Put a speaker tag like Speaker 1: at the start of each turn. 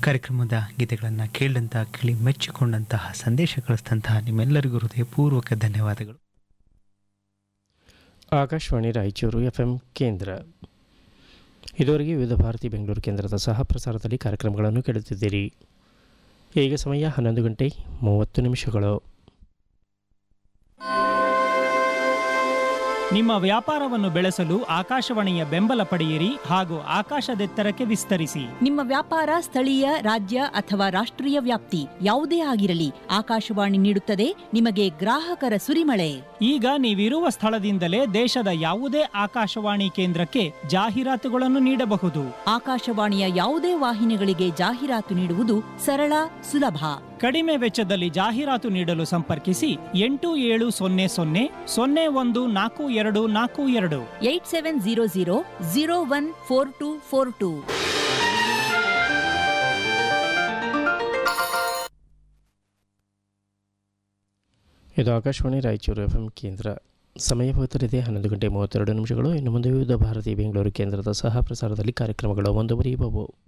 Speaker 1: ಕಾರ್ಯಕ್ರಮದ ಗೀತೆಗಳನ್ನು ಕೇಳಿದಂಥ ಕೇಳಿ ಮೆಚ್ಚಿಕೊಂಡಂತಹ ಸಂದೇಶ ಕಳಿಸಿದಂತಹ ನಿಮ್ಮೆಲ್ಲರಿಗೂ ಹೃದಯಪೂರ್ವಕ ಧನ್ಯವಾದಗಳು
Speaker 2: ಆಕಾಶವಾಣಿ ರಾಯಚೂರು ಎಫ್ ಎಂ ಕೇಂದ್ರ ಇದುವರೆಗೆ ವಿವಿಧ ಭಾರತಿ ಬೆಂಗಳೂರು ಕೇಂದ್ರದ ಸಹ ಪ್ರಸಾರದಲ್ಲಿ ಕಾರ್ಯಕ್ರಮಗಳನ್ನು ಕೇಳುತ್ತಿದ್ದೀರಿ ಈಗ ಸಮಯ ಹನ್ನೊಂದು ಗಂಟೆ ಮೂವತ್ತು ನಿಮಿಷಗಳು
Speaker 3: ನಿಮ್ಮ ವ್ಯಾಪಾರವನ್ನು ಬೆಳೆಸಲು ಆಕಾಶವಾಣಿಯ ಬೆಂಬಲ ಪಡೆಯಿರಿ ಹಾಗೂ ಆಕಾಶದೆತ್ತರಕ್ಕೆ ವಿಸ್ತರಿಸಿ
Speaker 4: ನಿಮ್ಮ ವ್ಯಾಪಾರ ಸ್ಥಳೀಯ ರಾಜ್ಯ ಅಥವಾ ರಾಷ್ಟ್ರೀಯ ವ್ಯಾಪ್ತಿ ಯಾವುದೇ ಆಗಿರಲಿ ಆಕಾಶವಾಣಿ ನೀಡುತ್ತದೆ ನಿಮಗೆ ಗ್ರಾಹಕರ ಸುರಿಮಳೆ
Speaker 3: ಈಗ ನೀವಿರುವ ಸ್ಥಳದಿಂದಲೇ ದೇಶದ ಯಾವುದೇ ಆಕಾಶವಾಣಿ ಕೇಂದ್ರಕ್ಕೆ ಜಾಹೀರಾತುಗಳನ್ನು ನೀಡಬಹುದು
Speaker 4: ಆಕಾಶವಾಣಿಯ ಯಾವುದೇ ವಾಹಿನಿಗಳಿಗೆ ಜಾಹೀರಾತು ನೀಡುವುದು ಸರಳ ಸುಲಭ
Speaker 3: ಕಡಿಮೆ ವೆಚ್ಚದಲ್ಲಿ ಜಾಹೀರಾತು ನೀಡಲು ಸಂಪರ್ಕಿಸಿ ಎಂಟು ಏಳು ಸೊನ್ನೆ ಸೊನ್ನೆ ಸೊನ್ನೆ ಒಂದು ನಾಲ್ಕು ಎರಡು ನಾಲ್ಕು ಎರಡು
Speaker 4: eight seven zero zero zero one four two four two
Speaker 2: ಇದು ಆಕಾಶವಾಣಿ ರಾಯಚೂರು ಎಫ್ ಎಂ ಕೇಂದ್ರ ಸಮಯ ಹೋಗುತ್ತಲಿದೆ ಹನ್ನೊಂದು ಗಂಟೆ ಮೂವತ್ತೆರಡು ನಿಮಿಷಗಳು ಇನ್ನು ಮುಂದೆ ವಿವಿಧ ಭಾರತಿ ಬೆಂಗಳೂರು ಕೇಂದ್ರದ ಸಹ ಪ್ರಸಾರದಲ್ಲಿ ಕಾರ್ಯಕ್ರಮಗಳು ಮುಂದುವರಿಯಬಹುದು